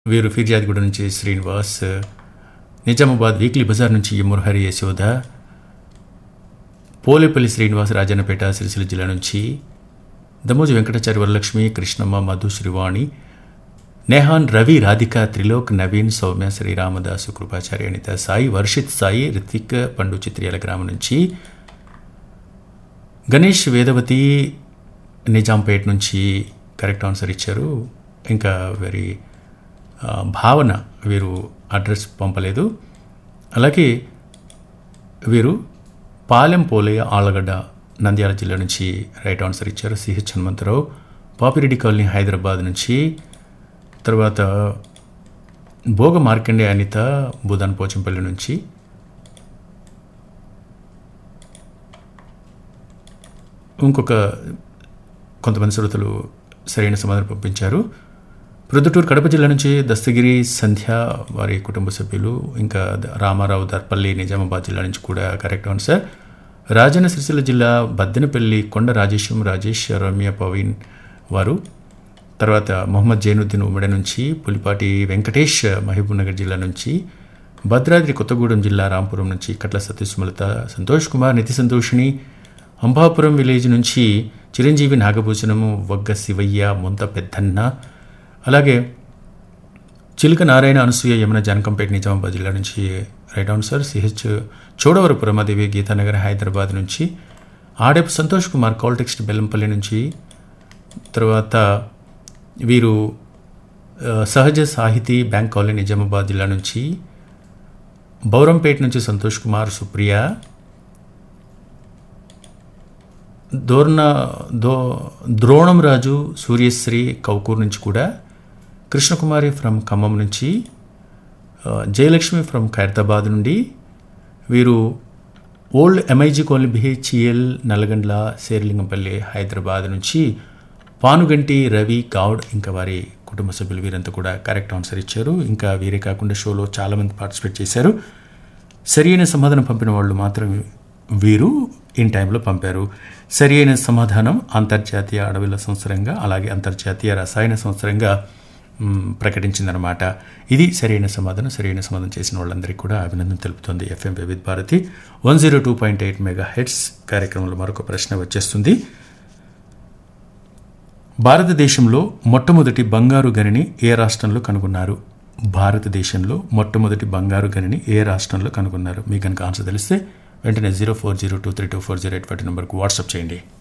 వీరు ఫిర్యాదిగూడ నుంచి శ్రీనివాస్ నిజామాబాద్ వీక్లీ బజార్ నుంచి మురహరి యశోద పోలేపల్లి శ్రీనివాస్ రాజన్నపేట సిరిసిల్ల జిల్లా నుంచి దమోజు వెంకటాచారి వరలక్ష్మి కృష్ణమ్మ మధు శ్రీవాణి నేహాన్ రవి రాధిక త్రిలోక్ నవీన్ సౌమ్య శ్రీరామదాసు కృపాచారి అనిత సాయి వర్షిత్ సాయి రితిక్ పండు చిత్రియాల గ్రామం నుంచి గణేష్ వేదవతి నిజాంపేట్ నుంచి కరెక్ట్ ఆన్సర్ ఇచ్చారు ఇంకా వెరీ ఆ, భావన వీరు అడ్రస్ పంపలేదు అలాగే వీరు పాలెం పోలయ్య ఆళ్ళగడ్డ నంద్యాల జిల్లా నుంచి రైట్ ఆన్సర్ ఇచ్చారు సిహెచ్ హనుమంతరావు పాపిరెడ్డి కాలనీ హైదరాబాద్ నుంచి తర్వాత భోగ మార్కండే అనిత బుధన్ పోచంపల్లి నుంచి ఇంకొక కొంతమంది శ్రోతలు సరైన సమాధానం పంపించారు ప్రొద్దుటూరు కడప జిల్లా నుంచి దస్తగిరి సంధ్య వారి కుటుంబ సభ్యులు ఇంకా ద- రామారావు దర్పల్లి నిజామాబాద్ జిల్లా నుంచి కూడా కరెక్ట్ ఆన్సర్ రాజన్న సిరిసిల్ల జిల్లా బద్దెనపల్లి కొండ రాజేశం రాజేష్ రమ్య పవీన్ వారు తర్వాత మొహమ్మద్ జైనుద్దీన్ ఉమ్మడి నుంచి పులిపాటి వెంకటేష్ మహబూబ్నగర్ జిల్లా నుంచి భద్రాద్రి కొత్తగూడెం జిల్లా రాంపురం నుంచి కట్ల సతీష్మలత సంతోష్ కుమార్ నితి సంతోషిని అంబాపురం విలేజ్ నుంచి చిరంజీవి నాగభూషణము వగ్గ శివయ్య ముంత పెద్దన్న అలాగే చిలుక నారాయణ అనసూయ యమున జానకంపేట నిజామాబాద్ జిల్లా నుంచి right answer CH Chodavarapu Ramadevi Geetha Nagar Hyderabad నుంచి ఆడేపు సంతోష్ కుమార్ కాల్ టెక్స్ట్ బెల్లంపల్లి నుంచి తర్వాత వీరు ఆ, సహజ సాహితీ బ్యాంక్ కాలనీ నిజామాబాద్ జిల్లా నుంచి బౌరంపేట నుంచి సంతోష్ కుమార్ సుప్రియ దోర్న దో ద్రోణం రాజు సూర్యశ్రీ కౌకూర్ నుంచి కూడా కృష్ణకుమారి ఫ్రమ్ ఖమ్మం నుంచి ఆ, జయలక్ష్మి ఫ్రమ్ ఖైరతాబాద్ నుండి వీరు old MIG colony BHEL Nallagandla Serilingampally Hyderabad నుంచి పానుగంటి రవి గౌడ్ ఇంకా వారి కుటుంబ సభ్యులు వీరంతా కూడా కరెక్ట్ ఆన్సర్ ఇచ్చారు ఇంకా వీరే కాకుండా షోలో చాలామంది పార్టిసిపేట్ చేశారు సరి అయిన సమాధానం పంపిన వాళ్ళు మాత్రం వీరు ఇన్ టైంలో పంపారు సరి అయిన సమాధానం అంతర్జాతీయ అడవుల సంవత్సరంగా అలాగే అంతర్జాతీయ రసాయన సంవత్సరంగా మ్, ప్రకటించిందనమాట ఇది సరైన సమాధానం సరైన సమాధానం చేసిన వాళ్ళందరికీ కూడా అభినందన తెలుపుతోంది FM Vividh Bharati one zero two point eight mega heads కార్యక్రమంలో మరొక ప్రశ్న వచ్చేస్తుంది భారతదేశంలో మొట్టమొదటి బంగారు గనిని ఏ రాష్ట్రంలో కనుగొన్నారు భారతదేశంలో మొట్టమొదటి బంగారు గనిని ఏ రాష్ట్రంలో కనుగొన్నారు మీకు కనుక ఆన్సర్ తెలిస్తే వెంటనే zero four zero two three two four zero eight five నెంబర్కి వాట్సాప్ చేయండి